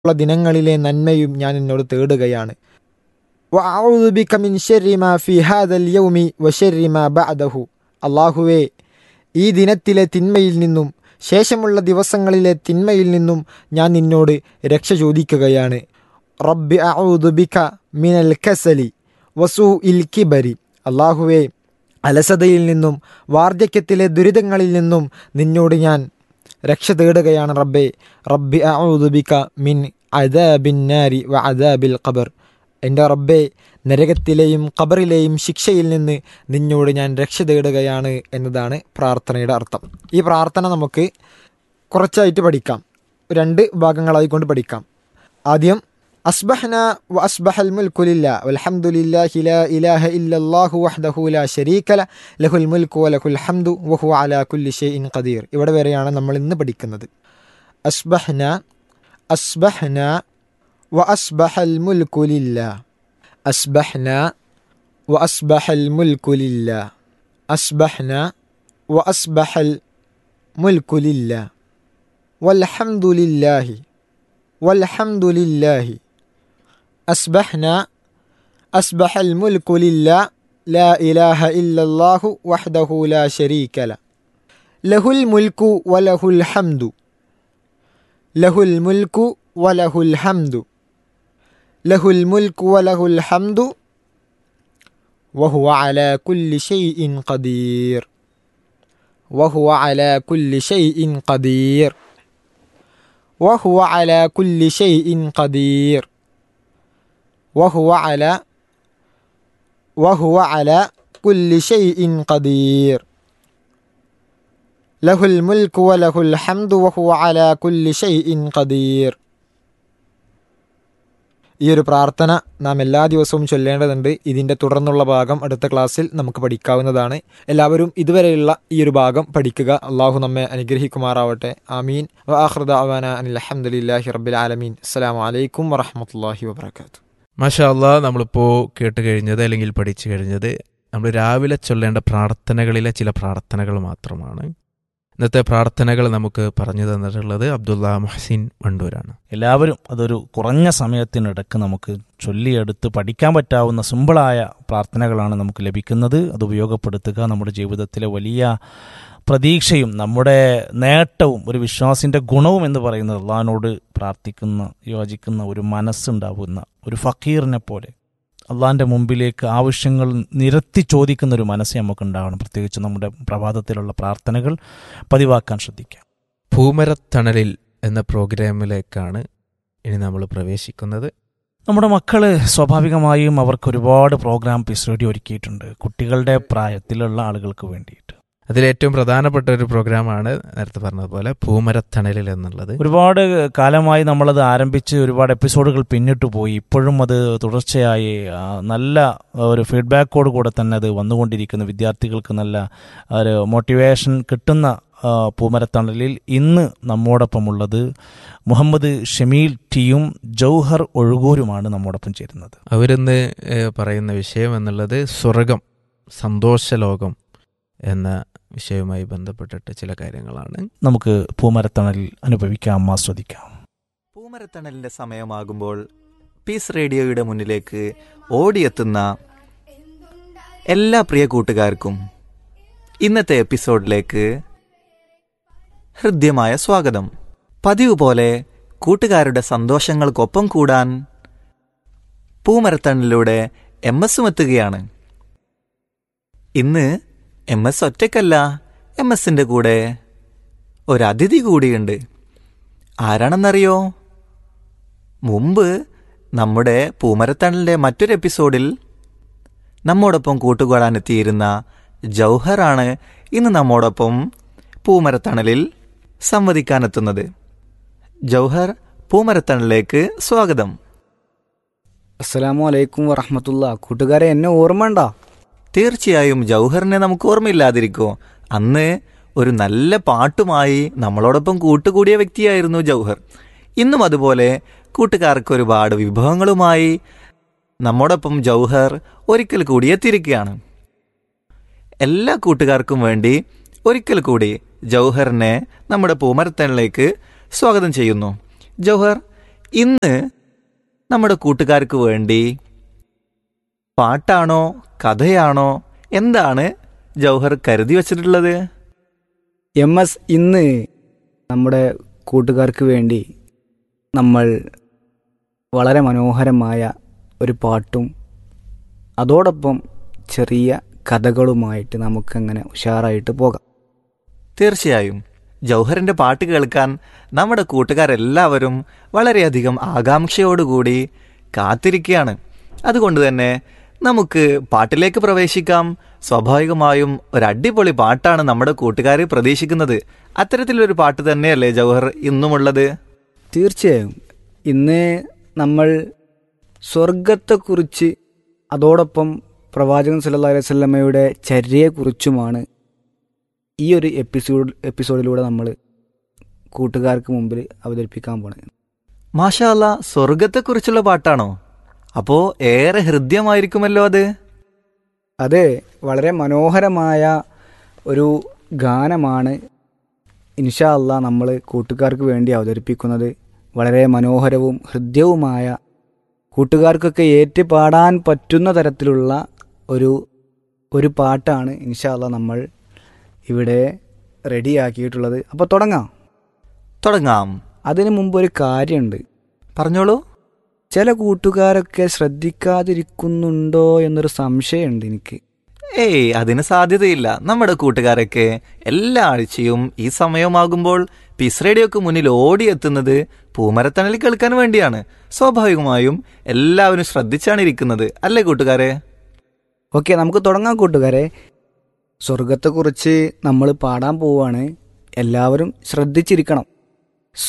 ഉള്ള ദിനങ്ങളിലെ നന്മയും ഞാൻ എന്നോട് തേടുകയാണ് വഅഊദു ബിക മിൻ ശർരി മാ ഫി ഹാദൽ യൗമി വശർരി മാ ബഅദഹു അള്ളാഹുവേ ഈ ദിനത്തിലെ തിന്മയിൽ നിന്നും ശേഷമുള്ള ദിവസങ്ങളിലെ തിന്മയിൽ നിന്നും ഞാൻ നിന്നോട് രക്ഷ ചോദിക്കുകയാണ് റബ്ബി അഊദു ബിക മിനൽ കസലി വസൂ ഇൽ കിബരി അള്ളാഹുവേ അലസതയിൽ നിന്നും വാർദ്ധക്യത്തിലെ ദുരിതങ്ങളിൽ നിന്നും നിന്നോട് ഞാൻ രക്ഷ തേടുകയാണ് റബ്ബേ റബ്ബി അഊദു ബിക മിൻ അദാബിൻ നാരി വ അദാബിൽ ഖബർ എൻ്റെ റബ്ബേ നരകത്തിലെയും ഖബറിലെയും ശിക്ഷയിൽ നിന്ന് നിന്നോട് ഞാൻ രക്ഷ തേടുകയാണ് എന്നതാണ് പ്രാർത്ഥനയുടെ അർത്ഥം ഈ പ്രാർത്ഥന നമുക്ക് കുറച്ചായിട്ട് പഠിക്കാം രണ്ട് ഭാഗങ്ങളായി കൊണ്ട് പഠിക്കാം ആദ്യം അസ്ബഹ്ന വ അസ്ബഹൽ മുൽക്കുലില്ല വൽഹംദുലില്ലാഹി ലാ ഇലാഹ ഇല്ലല്ലാഹു വഹ്ദഹു ലാ ശരീക ല ലഹുൽ മുൽക്കു വലഹുൽ ഹംദു വഹു അലാ കുല്ലി ഷൈഇൻ ഖദീർ ഇവിടെ വരെയാണ് നമ്മൾ ഇന്ന് പഠിക്കുന്നത് അസ്ബഹ്ന അസ്ബഹ്ന വ അസ്ബഹൽ മുൽക്കുലില്ല അസ്ബഹ്ന വ അസ്ബഹൽ മുൽക്കുലില്ല അസ്ബഹ്ന വ അസ്ബഹൽ മുൽക്കുലില്ല വൽഹംദുലില്ലാഹി വൽഹംദുലില്ലാഹി أصبحنا أصبح الملك لله لا إله إلا الله وحده لا شريك له له الملك وله الحمد له الملك وله الحمد له الملك وله الحمد وهو على كل شيء قدير وهو على كل شيء قدير وهو على كل شيء قدير وهو على وهو على كل شيء قدير له الملك وله الحمد وهو على كل شيء قدير ഈ ഒരു പ്രാർത്ഥന നാം എല്ലാ ദിവസവും ചൊല്ലേണ്ടതുണ്ട് ഇതിൻ്റെ തുടർന്നുള്ള ഭാഗം അടുത്ത ക്ലാസ്സിൽ നമുക്ക് പഠിക്കാവുന്നതാണ് എല്ലാവരും ഇതുവരെയുള്ള ഈ ഒരു ഭാഗം പഠിക്കുക അള്ളാഹു നമ്മെ അനുഗ്രഹിക്കുമാറാവട്ടെ ആമീൻ വാഹൃദ അവാന അനിൽ അഹമ്മദില്ലാഹി റബ്ബിൽ ആലമീൻ അസ്സാം വലൈക്കും വറഹമത്തല്ലാഹി വാബർക്കാത്തു മാഷാ അല്ലാ നമ്മളിപ്പോൾ കേട്ട് കഴിഞ്ഞത് അല്ലെങ്കിൽ പഠിച്ചു കഴിഞ്ഞത് നമ്മൾ രാവിലെ ചൊല്ലേണ്ട പ്രാർത്ഥനകളിലെ ചില പ്രാർത്ഥനകൾ മാത്രമാണ് ഇന്നത്തെ പ്രാർത്ഥനകൾ നമുക്ക് പറഞ്ഞു തന്നിട്ടുള്ളത് അബ്ദുള്ള മുഹസിൻ വണ്ടൂരാണ് എല്ലാവരും അതൊരു കുറഞ്ഞ സമയത്തിനിടക്ക് നമുക്ക് ചൊല്ലിയെടുത്ത് പഠിക്കാൻ പറ്റാവുന്ന സിമ്പിളായ പ്രാർത്ഥനകളാണ് നമുക്ക് ലഭിക്കുന്നത് അത് ഉപയോഗപ്പെടുത്തുക നമ്മുടെ ജീവിതത്തിലെ വലിയ പ്രതീക്ഷയും നമ്മുടെ നേട്ടവും ഒരു വിശ്വാസിന്റെ ഗുണവും എന്ന് പറയുന്നത് അള്ളഹാനോട് പ്രാർത്ഥിക്കുന്ന യോജിക്കുന്ന ഒരു മനസ്സുണ്ടാവുന്ന ഒരു ഫക്കീറിനെ പോലെ അള്ളാഹിൻ്റെ മുമ്പിലേക്ക് ആവശ്യങ്ങൾ നിരത്തി ചോദിക്കുന്ന ഒരു മനസ്സ് നമുക്ക് ഉണ്ടാവണം പ്രത്യേകിച്ച് നമ്മുടെ പ്രഭാതത്തിലുള്ള പ്രാർത്ഥനകൾ പതിവാക്കാൻ ശ്രദ്ധിക്കാം ഭൂമരത്തണലിൽ എന്ന പ്രോഗ്രാമിലേക്കാണ് ഇനി നമ്മൾ പ്രവേശിക്കുന്നത് നമ്മുടെ മക്കൾ സ്വാഭാവികമായും അവർക്ക് ഒരുപാട് പ്രോഗ്രാം പീസ് റേഡിയോ ഒരുക്കിയിട്ടുണ്ട് കുട്ടികളുടെ പ്രായത്തിലുള്ള ആളുകൾക്ക് വേണ്ടിയിട്ട് അതിലേറ്റവും പ്രധാനപ്പെട്ട ഒരു പ്രോഗ്രാമാണ് നേരത്തെ പറഞ്ഞതുപോലെ ഭൂമരത്തണലിൽ എന്നുള്ളത് ഒരുപാട് കാലമായി നമ്മളത് ആരംഭിച്ച് ഒരുപാട് എപ്പിസോഡുകൾ പിന്നിട്ട് പോയി ഇപ്പോഴും അത് തുടർച്ചയായി ആ, നല്ല ഒരു ഫീഡ്ബാക്കോട് കൂടെ തന്നെ അത് വന്നുകൊണ്ടിരിക്കുന്ന വിദ്യാർത്ഥികൾക്ക് നല്ല ഒരു മോട്ടിവേഷൻ കിട്ടുന്ന ആ, പൂമരത്തണലിൽ ഇന്ന് നമ്മോടൊപ്പമുള്ളത് മുഹമ്മദ് ഷമീൽ ടിയും ജൗഹർ ഒഴുകൂരുമാണ് നമ്മോടൊപ്പം ചേരുന്നത് അവരിന്ന് ഏഹ്, പറയുന്ന വിഷയം എന്നുള്ളത് സ്വർഗം സന്തോഷലോകം എന്ന വിഷയവുമായി ബന്ധപ്പെട്ടിട്ട് ചില കാര്യങ്ങളാണ് നമുക്ക് പൂമരത്തണലിൽ അനുഭവിക്കാം ആസ്വദിക്കാം പൂമരത്തണലിന്റെ സമയമാകുമ്പോൾ പീസ് റേഡിയോയുടെ മുന്നിലേക്ക് ഓടിയെത്തുന്ന എല്ലാ പ്രിയ കൂട്ടുകാർക്കും ഇന്നത്തെ എപ്പിസോഡിലേക്ക് ഹൃദ്യമായ സ്വാഗതം പതിവ് പോലെ കൂട്ടുകാരുടെ സന്തോഷങ്ങൾക്കൊപ്പം കൂടാൻ പൂമരത്തണലിലൂടെ എം എസും എത്തുകയാണ് ഇന്ന് എം എസ് ഒറ്റയ്ക്കല്ല എം എസിന്റെ കൂടെ ഒരതിഥി കൂടിയുണ്ട് ആരാണെന്നറിയോ മുമ്പ് നമ്മുടെ പൂമരത്തണലിന്റെ മറ്റൊരു എപ്പിസോഡിൽ നമ്മോടൊപ്പം കൂട്ടുകൂടാനെത്തിയിരുന്ന ജൗഹറാണ് ഇന്ന് നമ്മോടൊപ്പം പൂമരത്തണലിൽ സംവദിക്കാനെത്തുന്നത് ജൗഹർ പൂമരത്തണലിലേക്ക് സ്വാഗതം അസ്സലാമു അലൈക്കും വറഹമത്തുള്ള കൂട്ടുകാരെ എന്നെ ഓർമ്മ ഉണ്ടോ തീർച്ചയായും ജൗഹറിനെ നമുക്ക് ഓർമ്മയില്ലാതിരിക്കോ അന്ന് ഒരു നല്ല പാട്ടുമായി നമ്മളോടൊപ്പം കൂട്ടുകൂടിയ വ്യക്തിയായിരുന്നു ജൗഹർ ഇന്നും അതുപോലെ കൂട്ടുകാർക്ക് ഒരുപാട് വിഭവങ്ങളുമായി നമ്മോടൊപ്പം ജൗഹർ ഒരിക്കൽ കൂടി എത്തിയിരിക്കുകയാണ് എല്ലാ കൂട്ടുകാർക്കും വേണ്ടി ഒരിക്കൽ കൂടി ജൗഹറിനെ നമ്മുടെ പൂമരത്തണിലേക്ക് സ്വാഗതം ചെയ്യുന്നു ജൗഹർ ഇന്ന് നമ്മുടെ കൂട്ടുകാർക്ക് വേണ്ടി പാട്ടാണോ കഥയാണോ എന്താണ് ജൗഹർ കരുതി വച്ചിട്ടുള്ളത് എം എസ് ഇന്ന് നമ്മുടെ കൂട്ടുകാർക്ക് വേണ്ടി നമ്മൾ വളരെ മനോഹരമായ ഒരു പാട്ടും അതോടൊപ്പം ചെറിയ കഥകളുമായിട്ട് നമുക്കങ്ങനെ ഉഷാറായിട്ട് പോകാം തീർച്ചയായും ജൗഹറിന്റെ പാട്ട് കേൾക്കാൻ നമ്മുടെ കൂട്ടുകാരെല്ലാവരും വളരെയധികം ആകാംക്ഷയോടുകൂടി കാത്തിരിക്കുകയാണ് അതുകൊണ്ട് തന്നെ നമുക്ക് പാട്ടിലേക്ക് പ്രവേശിക്കാം സ്വാഭാവികമായും ഒരു അടിപൊളി പാട്ടാണ് നമ്മുടെ കൂട്ടുകാർ പ്രതീക്ഷിക്കുന്നത് അത്തരത്തിലൊരു പാട്ട് തന്നെയല്ലേ ജൗഹർ ഇന്നുമുള്ളത് തീർച്ചയായും ഇന്ന് നമ്മൾ സ്വർഗത്തെക്കുറിച്ച് അതോടൊപ്പം പ്രവാചകൻ സല്ലല്ലാഹു അലൈഹി വസല്ലമയുടെ ചര്യയെക്കുറിച്ചുമാണ് ഈ ഒരു എപ്പിസോഡ് എപ്പിസോഡിലൂടെ നമ്മൾ കൂട്ടുകാർക്ക് മുമ്പിൽ അവതരിപ്പിക്കാൻ പോണത് മാഷാല്ല സ്വർഗത്തെക്കുറിച്ചുള്ള പാട്ടാണോ അപ്പോ ഏറെ ഹൃദ്യമായിരിക്കുമല്ലോ അത് അതെ വളരെ മനോഹരമായ ഒരു ഗാനമാണ് ഇൻഷാ അള്ളാ നമ്മൾ കൂട്ടുകാർക്ക് വേണ്ടി അവതരിപ്പിക്കുന്നത് വളരെ മനോഹരവും ഹൃദ്യവുമായ കൂട്ടുകാർക്കൊക്കെ ഏറ്റ് പാടാൻ പറ്റുന്ന തരത്തിലുള്ള ഒരു ഒരു പാട്ടാണ് ഇൻഷാ അള്ളാ നമ്മൾ ഇവിടെ റെഡിയാക്കിയിട്ടുള്ളത് അപ്പോൾ തുടങ്ങാം തുടങ്ങാം അതിനു മുമ്പ് ഒരു കാര്യമുണ്ട് പറഞ്ഞോളൂ ചില കൂട്ടുകാരൊക്കെ ശ്രദ്ധിക്കാതിരിക്കുന്നുണ്ടോ എന്നൊരു സംശയമുണ്ട് എനിക്ക് ഏയ് അതിന് സാധ്യതയില്ല നമ്മുടെ കൂട്ടുകാരൊക്കെ എല്ലാ ആഴ്ചയും ഈ സമയമാകുമ്പോൾ പീസ് റേഡിയോക്ക് മുന്നിൽ ഓടിയെത്തുന്നത് പൂമരത്തണൽ കേൾക്കാൻ വേണ്ടിയാണ് സ്വാഭാവികമായും എല്ലാവരും ശ്രദ്ധിച്ചാണ് ഇരിക്കുന്നത് അല്ലേ കൂട്ടുകാരെ ഓക്കെ നമുക്ക് തുടങ്ങാം കൂട്ടുകാരെ സ്വർഗത്തെക്കുറിച്ച് നമ്മൾ പാടാൻ പോവാണ് എല്ലാവരും ശ്രദ്ധിച്ചിരിക്കണം